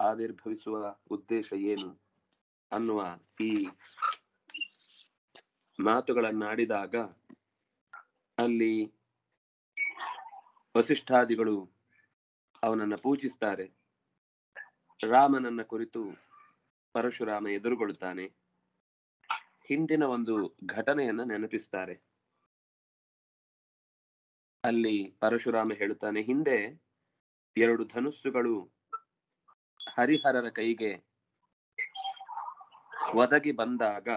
ಆವಿರ್ಭವಿಸುವ ಉದ್ದೇಶ ಏನು ಅನ್ನುವ ಈ ಮಾತುಗಳನ್ನಾಡಿದಾಗ ಅಲ್ಲಿ ವಸಿಷ್ಠಾದಿಗಳು ಅವನನ್ನ ಪೂಜಿಸ್ತಾರೆ ರಾಮನನ್ನ ಕುರಿತು ಪರಶುರಾಮ ಎದುರುಗೊಳ್ತಾನೆ ಹಿಂದಿನ ಒಂದು ಘಟನೆಯನ್ನ ನೆನಪಿಸ್ತಾರೆ ಅಲ್ಲಿ ಪರಶುರಾಮ ಹೇಳುತ್ತಾನೆ ಹಿಂದೆ ಎರಡು ಧನುಸ್ಸುಗಳು ಹರಿಹರರ ಕೈಗೆ ಒದಗಿ ಬಂದಾಗ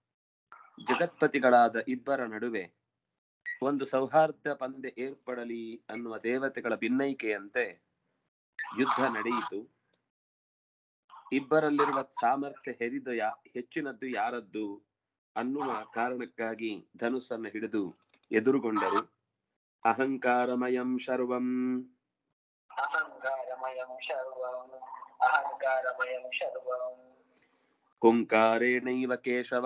ಜಗತ್ಪತಿಗಳಾದ ಇಬ್ಬರ ನಡುವೆ ಒಂದು ಸೌಹಾರ್ದ ಪಂದ್ಯ ಏರ್ಪಡಲಿ ಅನ್ನುವ ದೇವತೆಗಳ ಭಿನ್ನೈಕೆಯಂತೆ ಯುದ್ಧ ನಡೆಯಿತು ಇಬ್ಬರಲ್ಲಿರುವ ಸಾಮರ್ಥ್ಯ ಹೆರಿದ ಯಾ ಹೆಚ್ಚಿನದ್ದು ಯಾರದ್ದು ಅನ್ನುವ ಕಾರಣಕ್ಕಾಗಿ ಧನುಸ್ಸನ್ನು ಹಿಡಿದು ಎದುರುಗೊಂಡರು ಅಹಂಕಾರಮಯಂ ಶರ್ವಂ अहङ्कारमयं सर्वम् अहङ्कारमयं सर्वम् ಹುಂಕಾರೇಣೈವ ಕೇಶವ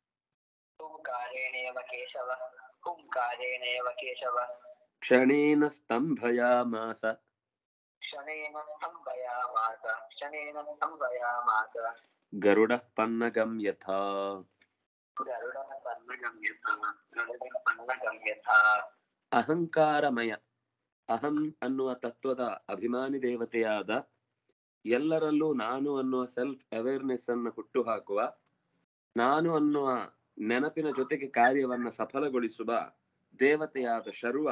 हुङ्कारेणेव केशवः हुङ्कारेणेव केशवः ಕ್ಷಣೇನ ಸ್ತಂಭಯಾಮಾಸ क्षणेन स्तम्भयामास क्षणेन स्तम्भयामास ಗರುಡ ಪನ್ನಗಂ ಯಥಾ गरुडः पन्नगम्यथा गरुडः पन्नगम्यथा ಅಹಂಕಾರಮಯ ಅಹಂ ಅನ್ನುವ ತತ್ವದ ಅಭಿಮಾನಿ ದೇವತೆಯಾದ ಎಲ್ಲರಲ್ಲೂ ನಾನು ಅನ್ನುವ ಸೆಲ್ಫ್ ಅವೇರ್ನೆಸ್ ಅನ್ನು ಹುಟ್ಟುಹಾಕುವ ನಾನು ಅನ್ನುವ ನೆನಪಿನ ಜೊತೆಗೆ ಕಾರ್ಯವನ್ನ ಸಫಲಗೊಳಿಸುವ ದೇವತೆಯಾದ ಶರ್ವ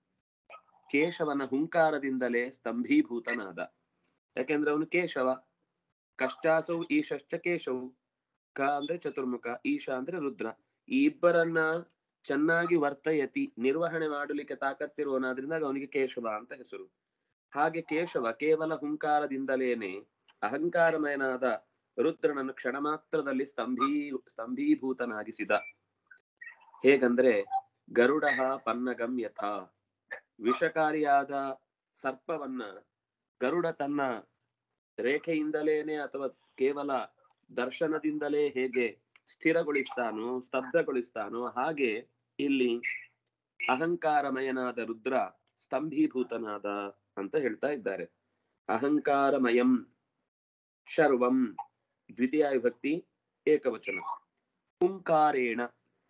ಕೇಶವನ ಹುಂಕಾರದಿಂದಲೇ ಸ್ತಂಭೀಭೂತನಾದ ಯಾಕೆಂದ್ರೆ ಅವನು ಕೇಶವ ಕಷ್ಟಾಸವು ಈಶಶ್ಚ ಕೇಶವು ಕ ಅಂದ್ರೆ ಚತುರ್ಮುಖ ಈಶ ಅಂದ್ರೆ ರುದ್ರ ಈ ಇಬ್ಬರನ್ನ ಚೆನ್ನಾಗಿ ವರ್ತಯತಿ ನಿರ್ವಹಣೆ ಮಾಡಲಿಕ್ಕೆ ತಾಕತ್ತಿರುವನಾದ್ರಿಂದ ಅವನಿಗೆ ಕೇಶವ ಅಂತ ಹೆಸರು ಹಾಗೆ ಕೇಶವ ಕೇವಲ ಹುಂಕಾರದಿಂದಲೇನೆ ಅಹಂಕಾರಮಯನಾದ ರುದ್ರನನ್ನು ಕ್ಷಣ ಮಾತ್ರದಲ್ಲಿ ಸ್ತಂಭೀ ಸ್ತಂಭೀಭೂತನಾಗಿಸಿದ ಹೇಗಂದ್ರೆ ಗರುಡ ಪನ್ನಗಂ ಯಥಾ ವಿಷಕಾರಿಯಾದ ಸರ್ಪವನ್ನ ಗರುಡ ತನ್ನ ರೇಖೆಯಿಂದಲೇನೆ ಅಥವಾ ಕೇವಲ ದರ್ಶನದಿಂದಲೇ ಹೇಗೆ ಸ್ಥಿರಗೊಳಿಸ್ತಾನೋ ಸ್ತಬ್ಧಗೊಳಿಸ್ತಾನೋ ಹಾಗೆ ಇಲ್ಲಿ ಅಹಂಕಾರಮಯನಾದ ರುದ್ರ ಸ್ತಂಭೀಭೂತನಾದ ಅಂತ ಹೇಳ್ತಾ ಇದ್ದಾರೆ ಅಹಂಕಾರಮಯಂ ಶರ್ವಂ ದ್ವಿತೀಯ ವಿಭಕ್ತಿ ಏಕವಚನ ಹುಂಕಾರೇಣ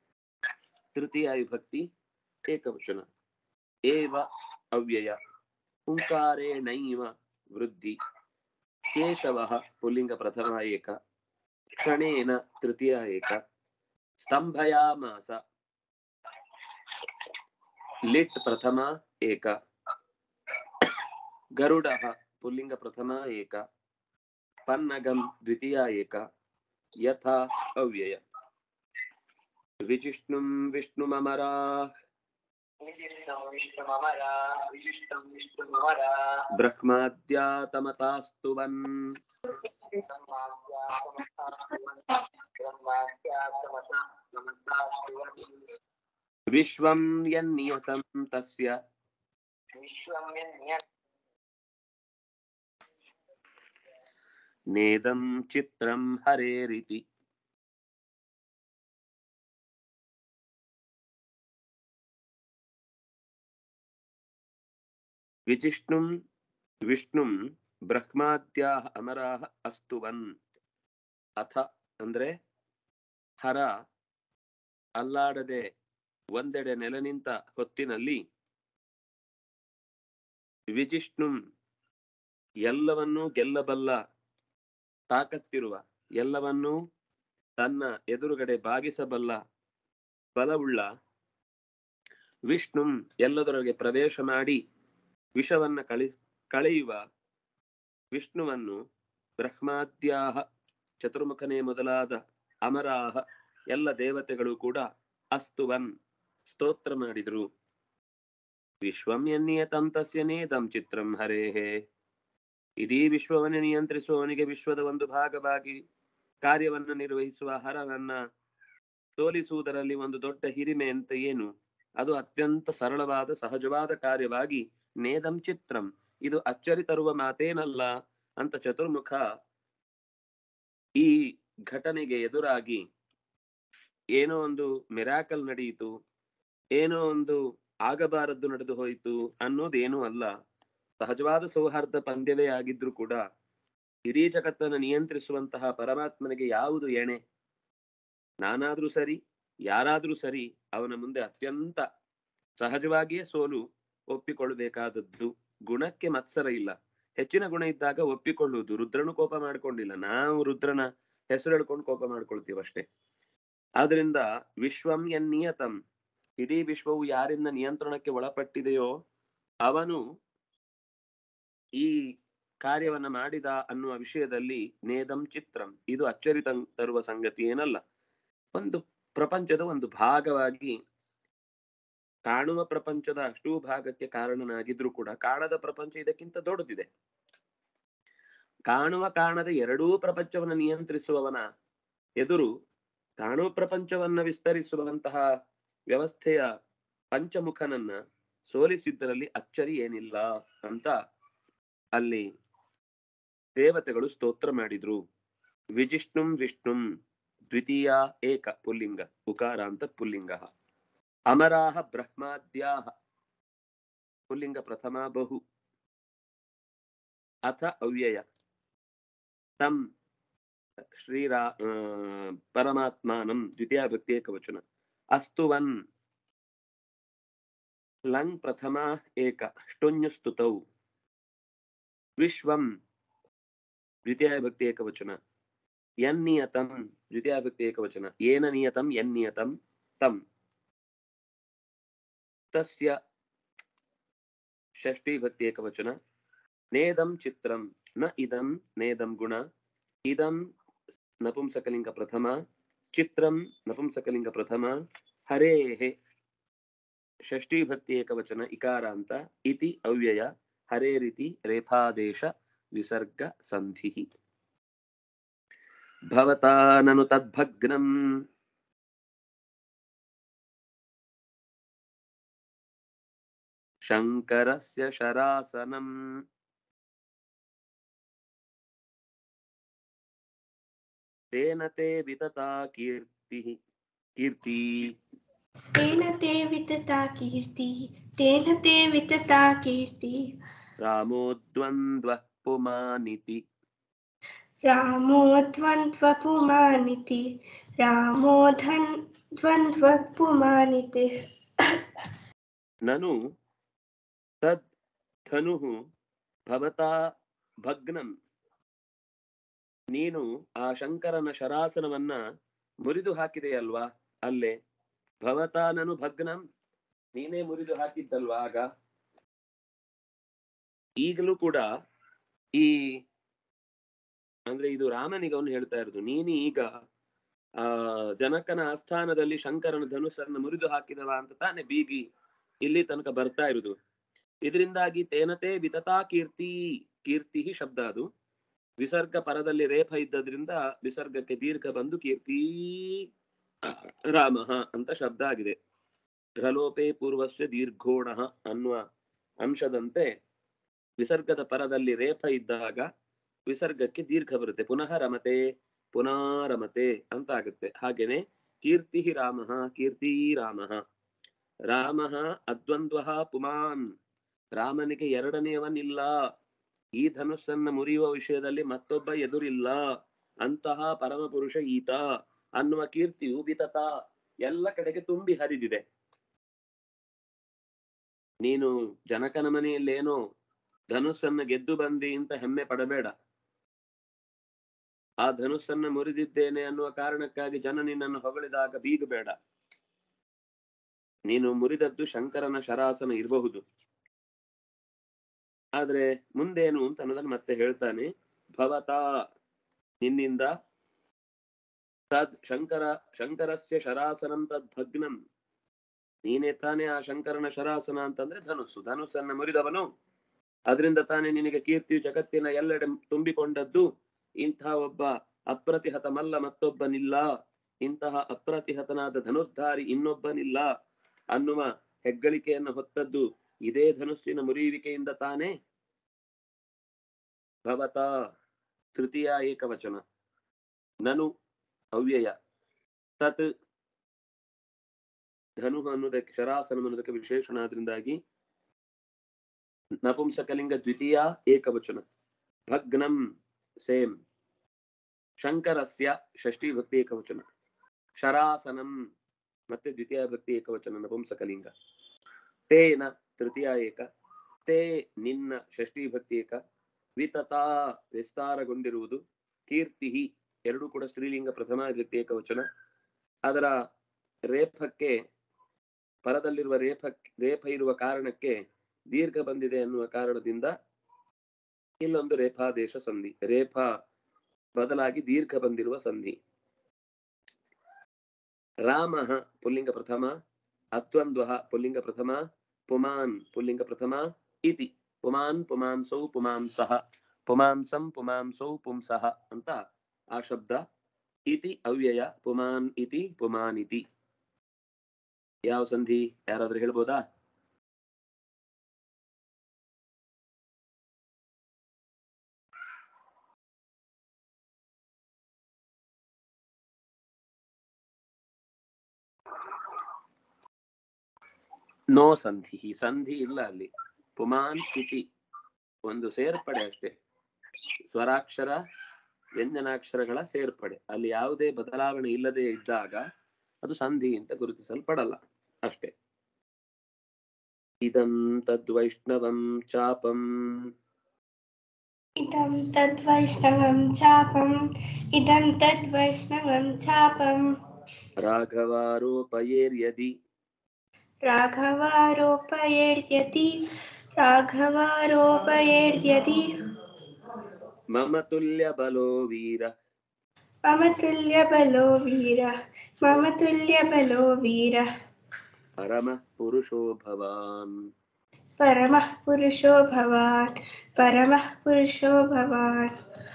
ತೃತೀಯ ವಿಭಕ್ತಿ ಏಕವಚನ ಏವ ಅವ್ಯಯ ಹುಂಕಾರೇಣೈವ ವೃದ್ಧಿ ಕೇಶವ ಪುಲ್ಲಿಂಗ ಪ್ರಥಮ ಏಕ ಕ್ಷಣೇನ ತೃತೀಯ ಏಕ ಸ್ತಂಭಯಾಮಾಸ ಲಿಟ್ ಪ್ರಥಮ ಏಕ ಗರುಡ ಪುಲ್ಲಿಂಗ ಪ್ರಥಮ ಏಕ ಪನ್ನಗಂ ದ್ವಿತೀಯ ಏಕ ಯಥಾ ಅವ್ಯಯ ವಿಜಿಷ್ಣುಂ ವಿಷ್ಣುಮಮರಾ विशिष्टं विष्णुममरा विशिष्टं विष्णुममरा ಬ್ರಹ್ಮಾದ್ಯಾತಮತಾಸ್ತುವನ್ ವಿಶ್ವಂ ಯನ್ನಿಯತಂ ತಸ್ಯ ನೇದಂ ಚಿತ್ರಂ ಹರೇರಿತಿ ವಿಜಿಷ್ಣುಂ ವಿಷ್ಣುಂ ಬ್ರಹ್ಮಾದ್ಯಾಹ ಅಮರಾಹ ಅಸ್ತುವನ್ ಅಥ ಅಂದ್ರೆ ಹರ ಅಲ್ಲಾಡದೆ ಒಂದೆಡೆ ನೆಲೆ ನಿಂತ ಹೊತ್ತಿನಲ್ಲಿ ವಿಜಿಷ್ಣುಂ ಎಲ್ಲವನ್ನೂ ಗೆಲ್ಲಬಲ್ಲ ತಾಕತ್ತಿರುವ ಎಲ್ಲವನ್ನೂ ತನ್ನ ಎದುರುಗಡೆ ಬಾಗಿಸಬಲ್ಲ ಬಲವುಳ್ಳ ವಿಷ್ಣುಂ ಎಲ್ಲದರೊಳಗೆ ಪ್ರವೇಶ ಮಾಡಿ ವಿಷವನ್ನ ಕಳಿ ಕಳೆಯುವ ವಿಷ್ಣುವನ್ನು ಬ್ರಹ್ಮಾದ್ಯಾಹ ಚತುರ್ಮುಖನೇ ಮೊದಲಾದ ಅಮರಾಹ ಎಲ್ಲ ದೇವತೆಗಳು ಕೂಡ ಅಸ್ತುವನ್ ಸ್ತೋತ್ರ ಮಾಡಿದ್ರು ವಿಶ್ವಂ ಎನ್ನಿಯತಂ ತಸ್ಯ ನೇದಂ ಚಿತ್ರಂ ಹರೇಹೇ ಇಡೀ ವಿಶ್ವವನ್ನು ನಿಯಂತ್ರಿಸುವವನಿಗೆ ವಿಶ್ವದ ಒಂದು ಭಾಗವಾಗಿ ಕಾರ್ಯವನ್ನು ನಿರ್ವಹಿಸುವ ಹರನನ್ನ ಸೋಲಿಸುವುದರಲ್ಲಿ ಒಂದು ದೊಡ್ಡ ಹಿರಿಮೆ ಅಂತ ಏನು ಅದು ಅತ್ಯಂತ ಸರಳವಾದ ಸಹಜವಾದ ಕಾರ್ಯವಾಗಿ ನೇದಂ ಚಿತ್ರಂ ಇದು ಅಚ್ಚರಿ ತರುವ ಮಾತೇನಲ್ಲ ಅಂತ ಚತುರ್ಮುಖ ಈ ಘಟನೆಗೆ ಎದುರಾಗಿ ಏನೋ ಒಂದು ಮಿರಾಕಲ್ ನಡೆಯಿತು ಏನೋ ಒಂದು ಆಗಬಾರದ್ದು ನಡೆದು ಹೋಯಿತು ಅನ್ನೋದೇನೂ ಅಲ್ಲ ಸಹಜವಾದ ಸೌಹಾರ್ದ ಪಂದ್ಯವೇ ಆಗಿದ್ರು ಕೂಡ ಇಡೀ ಜಗತ್ತನ್ನು ನಿಯಂತ್ರಿಸುವಂತಹ ಪರಮಾತ್ಮನಿಗೆ ಯಾವುದು ಎಣೆ ನಾನಾದ್ರೂ ಸರಿ ಯಾರಾದ್ರೂ ಸರಿ ಅವನ ಮುಂದೆ ಅತ್ಯಂತ ಸಹಜವಾಗಿಯೇ ಸೋಲು ಒಪ್ಪಿಕೊಳ್ಳಬೇಕಾದದ್ದು ಗುಣಕ್ಕೆ ಮತ್ಸರ ಇಲ್ಲ ಹೆಚ್ಚಿನ ಗುಣ ಇದ್ದಾಗ ಒಪ್ಪಿಕೊಳ್ಳುವುದು ರುದ್ರನು ಕೋಪ ಮಾಡ್ಕೊಂಡಿಲ್ಲ ನಾವು ರುದ್ರನ ಹೆಸರು ಹೇಳ್ಕೊಂಡು ಕೋಪ ಮಾಡ್ಕೊಳ್ತೀವಿ ಅಷ್ಟೇ ಆದ್ರಿಂದ ವಿಶ್ವಂ ಎನ್ನಿಯತಂ ಇಡೀ ವಿಶ್ವವು ಯಾರಿಂದ ನಿಯಂತ್ರಣಕ್ಕೆ ಒಳಪಟ್ಟಿದೆಯೋ ಅವನು ಈ ಕಾರ್ಯವನ್ನ ಮಾಡಿದ ಅನ್ನುವ ವಿಷಯದಲ್ಲಿ ನೇದಂ ಚಿತ್ರಂ ಇದು ಅಚ್ಚರಿ ತಂ- ತರುವ ಸಂಗತಿ ಏನಲ್ಲ ಒಂದು ಪ್ರಪಂಚದ ಒಂದು ಭಾಗವಾಗಿ ಕಾಣುವ ಪ್ರಪಂಚದ ಅಷ್ಟೂ ಭಾಗಕ್ಕೆ ಕಾರಣನಾಗಿದ್ರು ಕೂಡ ಕಾಣದ ಪ್ರಪಂಚ ಇದಕ್ಕಿಂತ ದೊಡ್ಡದಿದೆ ಕಾಣುವ ಕಾಣದ ಎರಡೂ ಪ್ರಪಂಚವನ್ನ ನಿಯಂತ್ರಿಸುವವನ ಎದುರು ಕಾಣುವ ಪ್ರಪಂಚವನ್ನ ವಿಸ್ತರಿಸುವಂತಹ ವ್ಯವಸ್ಥೆಯ ಪಂಚಮುಖನನ್ನ ಸೋಲಿಸಿದ್ದರಲ್ಲಿ ಅಚ್ಚರಿ ಏನಿಲ್ಲ ಅಂತ ಅಲ್ಲಿ ದೇವತೆಗಳು ಸ್ತೋತ್ರ ಮಾಡಿದ್ರು ವಿಜಿಷ್ಣುಂ ವಿಷ್ಣುಂ ದ್ವಿತೀಯ ಏಕ ಪುಲ್ಲಿಂಗ ಉಕಾರ ಅಂತ ಪುಲ್ಲಿಂಗ ಅಮರಾಹ ಬ್ರಹ್ಮಾದ್ಯಾಹ ಪುಲ್ಲಿಂಗ ಪ್ರಥಮ ಬಹು ಅಥ ಅವ್ಯಯ ತಂ ಶ್ರೀರಾ ಆ, ಪರಮಾತ್ಮಾನಂ ದ್ವಿತೀಯ ಭಕ್ತಿ ಏಕವಚನ ಅಸ್ತುವನ್ ಲಂಗ್ ಪ್ರಥಮ ಏಕ ಷ್ಟುನ್ಯು ಸ್ತುತೌ ವಿಶ್ವಂ ದ್ವಿತೀಯ ಭಕ್ತಿ ಏಕವಚನ ಯನ್ನಿಯತಂ ದ್ವಿತೀಯ ಭಕ್ತಿ ಏಕವಚನ ಏನ ನಿಯತಂ ಯನ್ನಿಯತಂ ತಂ ತಸ್ಯ ಷಷ್ಠಿ ಭಕ್ತಿ ಏಕವಚನ ನೇದಂ ಚಿತ್ರಂ ನ ಇದಂ ನೇದಂ ಗುಣ ಇದಂ ನಪುಂಸಕಲಿಂಗ ಪ್ರಥಮ ಚಿತ್ರಂ ನಪುಂಸಕಲಿಂಗ ಪ್ರಥಮ ಹರೇಃ ಷಷ್ಠಿ ಭಕ್ತಿ ಏಕವಚನ ಇಕಾರಾಂತ ಇತಿ ಅವ್ಯಯ ಹರೇರಿತಿ ರೇಫಾದೇಶ ವಿಸರ್ಗ ಸಂಧಿ ಭವತಾ ನನು ತದ್ಭಗ್ನಂ ಶಂಕರಸ್ಯ ಶರಾಸನಂ ತೇನ ತೇ ವಿತತಾ ಕೀರ್ತಿ ಕೀರ್ತಿ तेन ते वितता कीर्तिः तेन ते वितता कीर्तिः ರಾಮೋದ್ವಂದ್ವ ಪುಮಾನಿತಿ रामो द्वन्द्वपुमानिति रामो धन् द्वन्द्वपुमानिति ನನು ತದ್ ಧನುಃ ಭವತಾ ಭಗ್ನಂ ನೀನು ಆ ಶಂಕರನ ಶರಾಸನವನ್ನ ಮುರಿದು ಹಾಕಿದೆಯಲ್ವಾ ಅಲ್ಲೇ ಭವತಾ ನನು ಭಗ್ನಂ ನೀನೇ ಮುರಿದು ಹಾಕಿದ್ದಲ್ವಾ ಆಗ ಈಗಲೂ ಕೂಡ ಈ ಅಂದ್ರೆ ಇದು ರಾಮನಿಗೆ ಅವನು ಹೇಳ್ತಾ ಇರೋದು ನೀನು ಈಗ ಆ ಜನಕನ ಆಸ್ಥಾನದಲ್ಲಿ ಶಂಕರನ ಧನುಸ್ಸನ್ನು ಮುರಿದು ಹಾಕಿದವ ಅಂತ ತಾನೆ ಬೀಗಿ ಇಲ್ಲಿ ತನಕ ಬರ್ತಾ ಇರುದು ಇದರಿಂದಾಗಿ ತೇನತೆ ವಿತತಾ ಕೀರ್ತಿ ಕೀರ್ತಿ ಶಬ್ದ ಅದು ವಿಸರ್ಗ ಪರದಲ್ಲಿ ರೇಫ ಇದ್ದದ್ರಿಂದ ವಿಸರ್ಗಕ್ಕೆ ದೀರ್ಘ ಬಂದು ಕೀರ್ತಿ ರಾಮ ಅಂತ ಶಬ್ದ ಆಗಿದೆ ಘಲೋಪೆ ಪೂರ್ವಸ್ಯ ದೀರ್ಘೋಣ ಅನ್ನುವ ಅಂಶದಂತೆ ವಿಸರ್ಗದ ಪರದಲ್ಲಿ ರೇಫ ಇದ್ದಾಗ ವಿಸರ್ಗಕ್ಕೆ ದೀರ್ಘ ಬರುತ್ತೆ ಪುನಃ ರಮತೆ ಪುನಃ ರಮತೆ ಅಂತ ಆಗುತ್ತೆ ಹಾಗೇನೆ ಕೀರ್ತಿ ರಾಮ ಕೀರ್ತಿ ರಾಮ ರಾಮ ಅದ್ವಂದ್ವ ಪುಮಾನ್ ರಾಮನಿಗೆ ಎರಡನೆಯವನಿಲ್ಲ ಈ ಧನುಸ್ಸನ್ನ ಮುರಿಯುವ ವಿಷಯದಲ್ಲಿ ಮತ್ತೊಬ್ಬ ಎದುರಿಲ್ಲ ಅಂತಹ ಪರಮ ಪುರುಷ ಈತ ಅನ್ನುವ ಕೀರ್ತಿಯು ವಿತತ ಎಲ್ಲ ಕಡೆಗೆ ತುಂಬಿ ಹರಿದಿದೆ ನೀನು ಜನಕನ ಮನೆಯಲ್ಲೇನೋ ಧನುಸ್ಸನ್ನ ಗೆದ್ದು ಬಂದಿ ಅಂತ ಹೆಮ್ಮೆ ಪಡಬೇಡ ಆ ಧನುಸ್ಸನ್ನ ಮುರಿದಿದ್ದೇನೆ ಅನ್ನುವ ಕಾರಣಕ್ಕಾಗಿ ಜನ ನಿನ್ನನ್ನು ಹೊಗಳಿದಾಗ ಬೀಗಬೇಡ ನೀನು ಮುರಿದದ್ದು ಶಂಕರನ ಶರಾಸನ ಇರಬಹುದು ಆದ್ರೆ ಮುಂದೇನು ಅಂತ ಅನ್ನೋದನ್ನ ಮತ್ತೆ ಹೇಳ್ತಾನೆ ಭವತಾ ನಿನ್ನಿಂದ ತದ್ ಶಂಕರ ಶಂಕರಸ್ಯ ಶರಾಸನಂ ತದ್ ಭಗ್ನಂ ನೀನೇ ತಾನೇ ಆ ಶಂಕರನ ಶರಾಸನ ಅಂತಂದ್ರೆ ಧನುಸ್ಸು ಧನುಸ್ಸನ್ನ ಮುರಿದವನು ಅದರಿಂದ ತಾನೇ ನಿನಗೆ ಕೀರ್ತಿಯು ಜಗತ್ತಿನ ಎಲ್ಲೆಡೆ ತುಂಬಿಕೊಂಡದ್ದು ಇಂತಹ ಒಬ್ಬ ಅಪ್ರತಿಹತ ಮಲ್ಲ ಮತ್ತೊಬ್ಬನಿಲ್ಲ ಇಂತಹ ಅಪ್ರತಿಹತನಾದ ಧನುರ್ಧಾರಿ ಇನ್ನೊಬ್ಬನಿಲ್ಲ ಅನ್ನುವ ಹೆಗ್ಗಳಿಕೆಯನ್ನು ಹೊತ್ತದ್ದು ಇದೇ ಧನುಸ್ಸಿನ ಮುರಿಯುವಿಕೆಯಿಂದ ತಾನೇ ಭವತ ತೃತೀಯ ಏಕವಚನ ನನು ಅವ್ಯಯ ತತ್ ಧನು ಅನ್ನೋದಕ್ಕೆ ಶರಾಸನ ಅನ್ನೋದಕ್ಕೆ ವಿಶೇಷಣ ಆದ್ರಿಂದಾಗಿ ನಪುಂಸಕಲಿಂಗ ದ್ವಿತೀಯ ಏಕವಚನ ಭಗ್ನಂ ಸೇಮ್ ಶಂಕರಸ್ಯ ಷಷ್ಠಿ ಭಕ್ತಿ ಏಕವಚನ ಶರಾಸನಂ ಮತ್ತೆ ದ್ವಿತೀಯ ಭಕ್ತಿ ಏಕವಚನ ನಪುಂಸಕಲಿಂಗ ತೇನ ತೃತೀಯ ಏಕ ತೇ ನಿನ್ನ ಷಷ್ಠಿ ಭಕ್ತಿ ಏಕ ವಿತತಾ ವಿಸ್ತಾರಗೊಂಡಿರುವುದು ಕೀರ್ತಿ ಎರಡೂ ಕೂಡ ಸ್ತ್ರೀಲಿಂಗ ಪ್ರಥಮ ವ್ಯಕ್ತಿ ಏಕವಚನ ಅದರ ರೇಫಕ್ಕೆ ಪರದಲ್ಲಿರುವ ರೇಫ ರೇಫ ಇರುವ ಕಾರಣಕ್ಕೆ ದೀರ್ಘ ಬಂದಿದೆ ಅನ್ನುವ ಕಾರಣದಿಂದ ಇಲ್ಲೊಂದು ರೇಫಾದೇಶ ಸಂಧಿ ರೇಫ ಬದಲಾಗಿ ದೀರ್ಘ ಬಂದಿರುವ ಸಂಧಿ ರಾಮ ಪುಲ್ಲಿಂಗ ಪ್ರಥಮ ಅತ್ವಂದ್ವ ಪುಲ್ಲಿಂಗ ಪ್ರಥಮ ಪುಮಾನ್ ಪುಲ್ಲಿಂಗ ಪ್ರಥಮ ಇತಿ ಪುಮಾನ್ ಪುಮಾಂಸೌ ಪುಮಾಂಸಃ ಪುಮಾಂಸಂ ಪುಮಾಂಸೌ ಪುಂಸಃ ಅಂತ ಆ ಶಬ್ದ ಇತಿ ಅವ್ಯಯ ಪುಮಾನ್ ಇತಿ ಪುಮಾನ್ ಇತಿ ಯಾವ ಸಂಧಿ ಯಾರಾದ್ರೂ ಹೇಳ್ಬೋದಾ ನೋ ಸಂಧಿ ಸಂಧಿ ಇಲ್ಲ ಅಲ್ಲಿ ಪುಮಾನ್ ಇತಿ ಒಂದು ಸೇರ್ಪಡೆ ಅಷ್ಟೇ ಸ್ವರಾಕ್ಷರ ವ್ಯಂಜನಾಕ್ಷರಗಳ ಸೇರ್ಪಡೆ ಅಲ್ಲಿ ಯಾವುದೇ ಬದಲಾವಣೆ ಇಲ್ಲದೆ ಇದ್ದಾಗ ಅದು ಸಂಧಿ ಅಂತ ಗುರುತಿಸಲ್ಪಡಲ್ಲ ಅಷ್ಟೇ ಇದಂ ತದ್ವೈಷ್ಣವಂ ಚಾಪಂ इदं तद्वैष्णवं चापम् इदं तद्वैष्णवं चापं ರಾಘವಾರೋಪಯೇರ್ಯದಿ राघवारोपयेद्यति राघवारोपयेद्यति ಮಮ ತುಲ್ಯ ಬಲೋ ವೀರ मम तुल्यबलो वीरः मम तुल्यबलो वीरः ಪರಮ ಪುರುಷೋ ಭವಾನ್ परमः पुरुषो भवान् परमः पुरुषो भवान्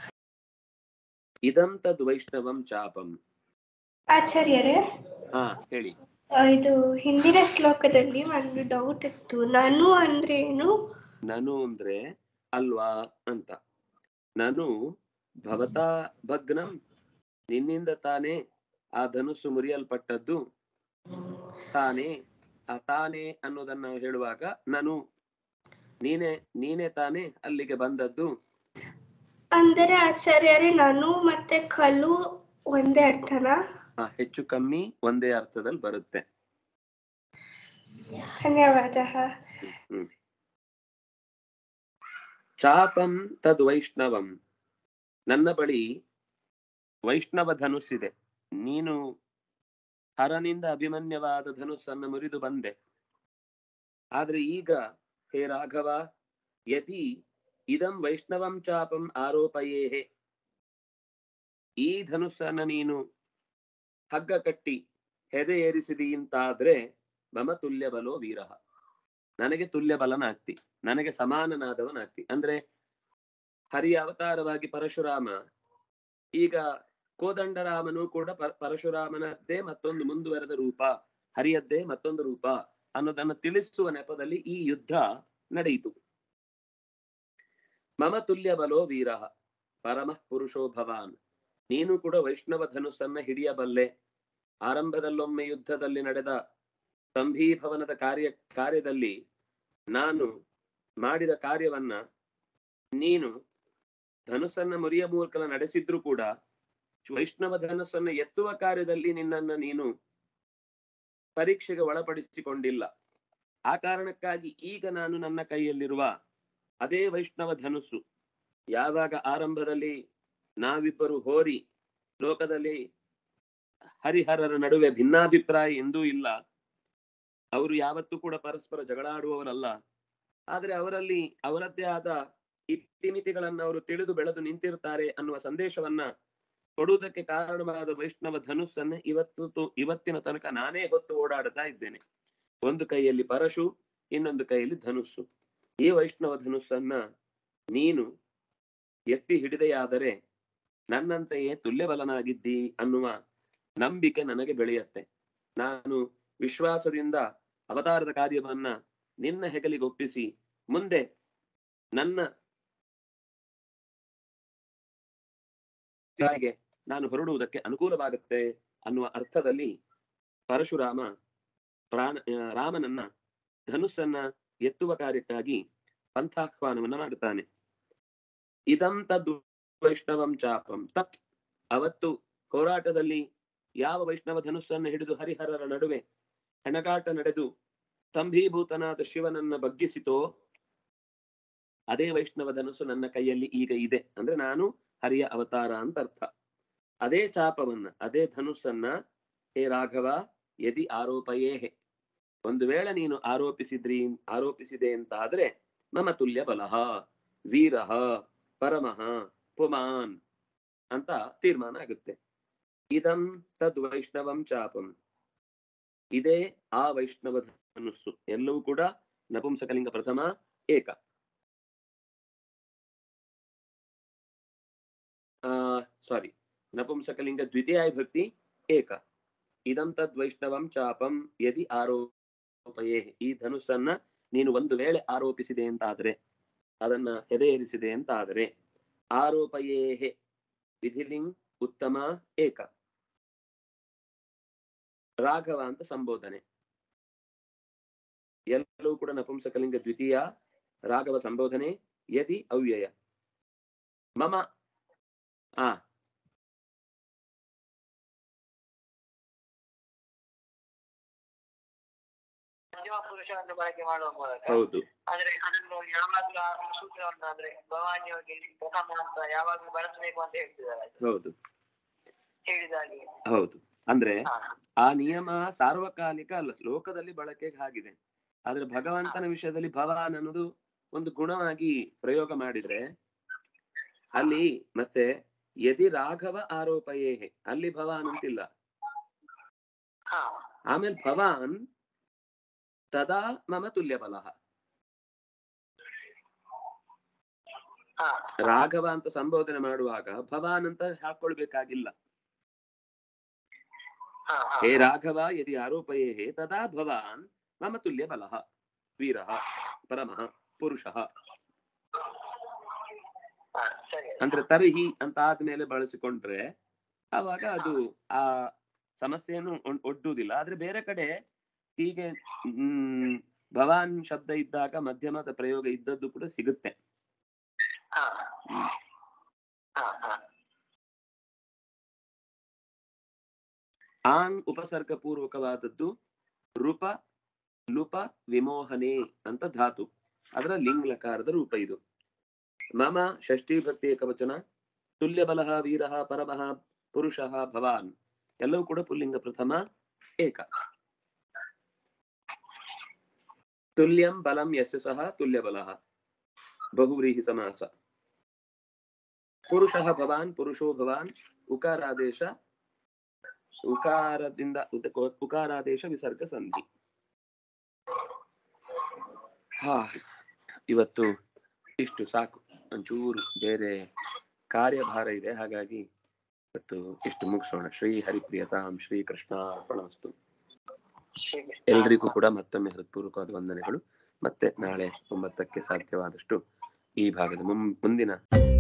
ಇದಂ ತದ್ ವೈಷ್ಣವಂ ಚಾಪಂ ಆಚಾರ್ಯರೇ ಹಾ ಹೇಳಿ ಆ, ಇದು ಹಿಂದಿನ ಶ್ಲೋಕದಲ್ಲಿ ಒಂದು ಡೌಟ್ ಇತ್ತು ನಾನು ಅಂದ್ರೆ ಏನು ನನು ಅಂದ್ರೆ ಅಲ್ವಾ ಅಂತ ನಾನು ಭವತಾ ಭಗ್ನಂ ನಿನ್ನಿಂದ ತಾನೇ ಆ ಧನುಸ್ಸು ಮುರಿಯಲ್ಪಟ್ಟದ್ದು ತಾನೇ ಆ ತಾನೇ ಅನ್ನೋದನ್ನ ನಾವು ಹೇಳುವಾಗ ನಾನು ನೀನೇ ನೀನೇ ತಾನೇ ಅಲ್ಲಿಗೆ ಬಂದದ್ದು ಅಂದರೆ ಆಚಾರ್ಯರೇ ನಾನು ಮತ್ತೆ ಕಲು ಒಂದೇ ಅರ್ಥನಾ ಆ, ಹೆಚ್ಚು ಕಮ್ಮಿ ಒಂದೇ ಅರ್ಥದಲ್ಲಿ ಬರುತ್ತೆ ಧನ್ಯವಾದ ಹ್ಮ್ ಚಾಪಂ ತದ್ ವೈಷ್ಣವಂ ನನ್ನ ಬಳಿ ವೈಷ್ಣವ ಧನುಸ್ಸಿದೆ ನೀನು ಹರನಿಂದ ಅಭಿಮನ್ಯವಾದ ಧನುಸ್ಸನ್ನು ಮುರಿದು ಬಂದೆ ಆದ್ರೆ ಈಗ ಹೇ ರಾಘವ ಯತಿ ಇದಂ ವೈಷ್ಣವಂ ಚಾಪಂ ಆರೋಪಯೇಹೆ ಈ ಧನುಸ್ಸನ್ನ ನೀನು ಹಗ್ಗ ಕಟ್ಟಿ ಹೆದೆ ಏರಿಸಿದಿ ಅಂತಾದ್ರೆ ಮಮ ತುಲ್ಯ ಬಲೋ ವೀರಃ ನನಗೆ ತುಲ್ಯ ಬಲನಾಗ್ತಿ ನನಗೆ ಸಮಾನನಾದವನಾಗ್ತಿ ಅಂದ್ರೆ ಹರಿಯ ಅವತಾರವಾಗಿ ಪರಶುರಾಮ ಈಗ ಕೋದಂಡರಾಮನು ಕೂಡ ಪರ- ಪರಶುರಾಮನದ್ದೇ ಮತ್ತೊಂದು ಮುಂದುವರೆದ ರೂಪ ಹರಿಯದ್ದೇ ಮತ್ತೊಂದು ರೂಪ ಅನ್ನೋದನ್ನು ತಿಳಿಸುವ ನೆಪದಲ್ಲಿ ಈ ಯುದ್ಧ ನಡೆಯಿತು ಮಮ ತುಲ್ಯ ಬಲೋ ವೀರಃ ಪರಮಃ ಪುರುಷೋ ಭವಾನ್ ನೀನು ಕೂಡ ವೈಷ್ಣವ ಧನುಸ್ಸನ್ನ ಹಿಡಿಯಬಲ್ಲೆ ಆರಂಭದಲ್ಲೊಮ್ಮೆ ಯುದ್ಧದಲ್ಲಿ ನಡೆದ ಸಂಭೀಭವನದ ಕಾರ್ಯ ಕಾರ್ಯದಲ್ಲಿ ನಾನು ಮಾಡಿದ ಕಾರ್ಯವನ್ನ ನೀನು ಧನುಸ್ಸನ್ನ ಮುರಿಯ ಮೂಲಕ ನಡೆಸಿದ್ರು ಕೂಡ ವೈಷ್ಣವ ಧನುಸ್ಸನ್ನ ಎತ್ತುವ ಕಾರ್ಯದಲ್ಲಿ ನಿನ್ನನ್ನ ನೀನು ಪರೀಕ್ಷೆಗೆ ಒಳಪಡಿಸಿಕೊಂಡಿಲ್ಲ ಆ ಕಾರಣಕ್ಕಾಗಿ ಈಗ ನಾನು ನನ್ನ ಕೈಯಲ್ಲಿರುವ ಅದೇ ವೈಷ್ಣವ ಧನುಸ್ಸು ಯಾವಾಗ ಆರಂಭದಲ್ಲಿ ನಾವಿಬ್ಬರು ಹೋರಿ ಲೋಕದಲ್ಲಿ ಹರಿಹರರ ನಡುವೆ ಭಿನ್ನಾಭಿಪ್ರಾಯ ಎಂದೂ ಇಲ್ಲ ಅವರು ಯಾವತ್ತೂ ಕೂಡ ಪರಸ್ಪರ ಜಗಳಾಡುವವರಲ್ಲ ಆದ್ರೆ ಅವರಲ್ಲಿ ಅವರದ್ದೇ ಆದ ಇತಿಮಿತಿಗಳನ್ನ ಅವರು ತಿಳಿದು ಬೆಳೆದು ನಿಂತಿರ್ತಾರೆ ಅನ್ನುವ ಸಂದೇಶವನ್ನ ಕೊಡುವುದಕ್ಕೆ ಕಾರಣವಾದ ವೈಷ್ಣವ ಧನುಸ್ಸನ್ನ ಇವತ್ತು ತು- ಇವತ್ತಿನ ತನಕ ನಾನೇ ಹೊತ್ತು ಓಡಾಡ್ತಾ ಇದ್ದೇನೆ ಒಂದು ಕೈಯಲ್ಲಿ ಪರಶು ಇನ್ನೊಂದು ಕೈಯಲ್ಲಿ ಧನುಸ್ಸು ಈ ವೈಷ್ಣವ ಧನುಸ್ಸನ್ನ ನೀನು ಎತ್ತಿ ಹಿಡಿದೆಯಾದರೆ ನನ್ನಂತೆಯೇ ತುಲ್ಯಬಲನಾಗಿದ್ದಿ ಅನ್ನುವ ನಂಬಿಕೆ ನನಗೆ ಬೆಳೆಯತ್ತೆ ನಾನು ವಿಶ್ವಾಸದಿಂದ ಅವತಾರದ ಕಾರ್ಯವನ್ನ ನಿನ್ನ ಹೆಗಲಿಗೆ ಒಪ್ಪಿಸಿ ಮುಂದೆ ನನ್ನ ಗೆ ನಾನು ಹೊರಡುವುದಕ್ಕೆ ಅನುಕೂಲವಾಗುತ್ತೆ ಅನ್ನುವ ಅರ್ಥದಲ್ಲಿ ಪರಶುರಾಮ ಪ್ರಾಣ ಆ, ರಾಮನನ್ನ ಧನುಸ್ಸನ್ನ ಎತ್ತುವ ಕಾರ್ಯಕ್ಕಾಗಿ ಪಂಥಾಹ್ವಾನವನ್ನ ಮಾಡುತ್ತಾನೆ ಇದಂ ತದ್ ವೈಷ್ಣವಂ ಚಾಪಂ ತತ್ ಅವತ್ತು ಹೋರಾಟದಲ್ಲಿ ಯಾವ ವೈಷ್ಣವ ಧನುಸ್ಸನ್ನು ಹಿಡಿದು ಹರಿಹರರ ನಡುವೆ ಹೆಣಗಾಟ ನಡೆದು ಸ್ತಂಭೀಭೂತನಾದ ಶಿವನನ್ನ ಬಗ್ಗಿಸಿತೋ ಅದೇ ವೈಷ್ಣವ ಧನುಸ್ಸು ನನ್ನ ಕೈಯಲ್ಲಿ ಈಗ ಇದೆ ಅಂದ್ರೆ ನಾನು ಹರಿಯ ಅವತಾರ ಅಂತ ಅರ್ಥ ಅದೇ ಚಾಪವನ್ನ ಅದೇ ಧನುಸ್ಸನ್ನ ಹೇ ರಾಘವ ಯದಿ ಆರೋಪಯೇಹೆ ಒಂದು ವೇಳೆ ನೀನು ಆರೋಪಿಸಿದ್ರಿ ಆರೋಪಿಸಿದೆ ಅಂತ ಆದ್ರೆ ಮಮ ತುಲ್ಯ ಬಲಹ ವೀರಃ ಪರಮಃ ಪುಮಾನ್ ಅಂತ ತೀರ್ಮಾನ ಆಗುತ್ತೆ ಇದಂ ತದ್ ವೈಷ್ಣವಂ ಚಾಪಂ ಇದೇ ಆ ವೈಷ್ಣವ ಧನುಸ್ಸು ಎಲ್ಲವೂ ಕೂಡ ನಪುಂಸಕಲಿಂಗ ಪ್ರಥಮ ಏಕ ಆ ಸಾರಿ ನಪುಂಸಕಲಿಂಗ ದ್ವಿತೀಯ ವಿಭಕ್ತಿ ಏಕ ಇದಂ ತದ್ ವೈಷ್ಣವಂ ಚಾಪಂ ಯದಿ ಆರೋಪಯೇ ಈ ಧನುಸ್ಸನ್ನ ನೀನು ಒಂದು ವೇಳೆ ಆರೋಪಿಸಿದೆ ಅಂತಾದರೆ ಅದನ್ನ ಎದೆಯೇರಿಸಿದೆ ಅಂತಾದರೆ ಆರೋಪಯೇಹೆ ವಿಧಿಲಿಂಗ್ ಉತ್ತಮ ಏಕ ರಾಘವ ಅಂತ ಸಂಬೋಧನೆ ಎಲ್ಲವೂ ಕೂಡ ನಪುಂಸಕಲಿಂಗ ದ್ವಿತೀಯ ರಾಘವ ಸಂಬೋಧನೆ ಯದಿ ಅವ್ಯಯ ಮಮ ಆ ಮಧ್ಯಮ ಪುರುಷವನ್ನು ಬಳಕೆ ಮಾಡುವ ಮೂಲಕ ಹೌದು ಆದ್ರೆ ಅದನ್ನು ಯಾವಾಗ್ಲೂ ಆ ಸೂತ್ರವನ್ನು ಅಂದ್ರೆ ಭವಾನಿ ಹೋಗಿ ಪ್ರಥಮ ಅಂತ ಯಾವಾಗ್ಲೂ ಬಳಸಬೇಕು ಅಂತ ಹೇಳ್ತಿದ್ದಾರೆ ಹೌದು ಹೇಳಿದಾಗೆ ಹೌದು ಅಂದ್ರೆ ಹಾ ಆ ನಿಯಮ ಸಾರ್ವಕಾಲಿಕ ಅಲ್ಲ ಲೋಕದಲ್ಲಿ ಬಳಕೆಗೆ ಆಗಿದೆ ಆದ್ರೆ ಭಗವಂತನ ವಿಷಯದಲ್ಲಿ ಭವಾನ್ ಅನ್ನೋದು ಒಂದು ಗುಣವಾಗಿ ಪ್ರಯೋಗ ಮಾಡಿದ್ರೆ ಅಲ್ಲಿ ಮತ್ತೆ ಯದಿ ರಾಘವ ಆರೋಪಯೇಹೆ ಅಲ್ಲಿ ಭವಾನ್ ಅಂತಿಲ್ಲ ಹಾ ಆಮೇಲೆ ಭವಾನ್ ತದಾ ಮಮ ತುಲ್ಯ ಬಲಹ ಹಾ ರಾಘವ ಅಂತ ಸಂಬೋಧನೆ ಮಾಡುವಾಗ ಭವಾನ್ ಅಂತ ಹಾಕೊಳ್ಬೇಕಾಗಿಲ್ಲ ಹಾ ಹಾ ಹೇ ರಾಘವ ಯದಿ ಆರೋಪಯೇ ತದಾ ಭವಾನ್ ಮಮ ತುಲ್ಯ ಬಲಃ ವೀರಃ ಪರಮಃ ಪುರುಷಃ ಹಾ ಸರಿ ಅಂದ್ರೆ ತರ್ಹಿ ಅಂತ ಆದ್ಮೇಲೆ ಬಳಸಿಕೊಂಡ್ರೆ ಆವಾಗ ಅದು ಆ ಸಮಸ್ಯೆಯನ್ನು ಒಡ್- ಒಡ್ಡುವುದಿಲ್ಲ ಆದ್ರೆ ಬೇರೆ ಕಡೆ ಹೀಗೆ ಹ್ಮ್ ಭವಾನ್ ಶಬ್ದ ಇದ್ದಾಗ ಮಧ್ಯಮದ ಪ್ರಯೋಗ ಇದ್ದದ್ದು ಕೂಡ ಸಿಗುತ್ತೆ ಹಾ ಹಾ ಹಾ ಆಂಗ್ ಉಪಸರ್ಗ ಪೂರ್ವಕವಾದದ್ದು ರೂಪ ಲುಪ ವಿಮೋಹನೆ ಅಂತ ಧಾತು ಅದರ ಲಿಂಗ್ ಲಕಾರದ ರೂಪ ಇದು ಮಮ ಷಷ್ಠಿ ಭಕ್ತಿ ಏಕವಚನ ತುಲ್ಯ ಬಲಃ ವೀರಃ ಪರಮಃ ಪುರುಷಃ ಭವಾನ್ ಎಲ್ಲವೂ ಕೂಡ ಪುಲ್ಲಿಂಗ ಪ್ರಥಮ ಏಕ ತುಲ್ಯಂ ಬಲಂ ಯಸ್ಯ ಸಹ ತುಲ್ಯ ಬಲಃ ಬಹುವ್ರೀಹಿ ಸಮಾಸ ಪುರುಷಃ ಭವಾನ್ ಪುರುಷೋ ಭವಾನ್ ಉಕಾರಾದೇಶ ಉಕಾರದಿಂದ ಉದ- ಉಕಾರಾದೇಶ ವಿಸರ್ಗ ಸಂಧಿ ಹಾ ಇವತ್ತು ಇಷ್ಟು ಸಾಕು ಒಂಚೂರು ಬೇರೆ ಕಾರ್ಯಭಾರ ಇದೆ ಹಾಗಾಗಿ ಇವತ್ತು ಇಷ್ಟು ಮುಗಿಸೋಣ ಶ್ರೀ ಹರಿಪ್ರಿಯತಾಂ ಶ್ರೀ ಕೃಷ್ಣ ಅರ್ಪಣಮಸ್ತು ಹೀಗೆ ಎಲ್ರಿಗೂ ಕೂಡ ಮತ್ತೊಮ್ಮೆ ಹೃತ್ಪೂರ್ವಕವಾದ ವಂದನೆಗಳು ಮತ್ತೆ ನಾಳೆ ಒಂಬತ್ತಕ್ಕೆ ಸಾಧ್ಯವಾದಷ್ಟು ಈ ಭಾಗದ ಮುಂ- ಮುಂದಿನ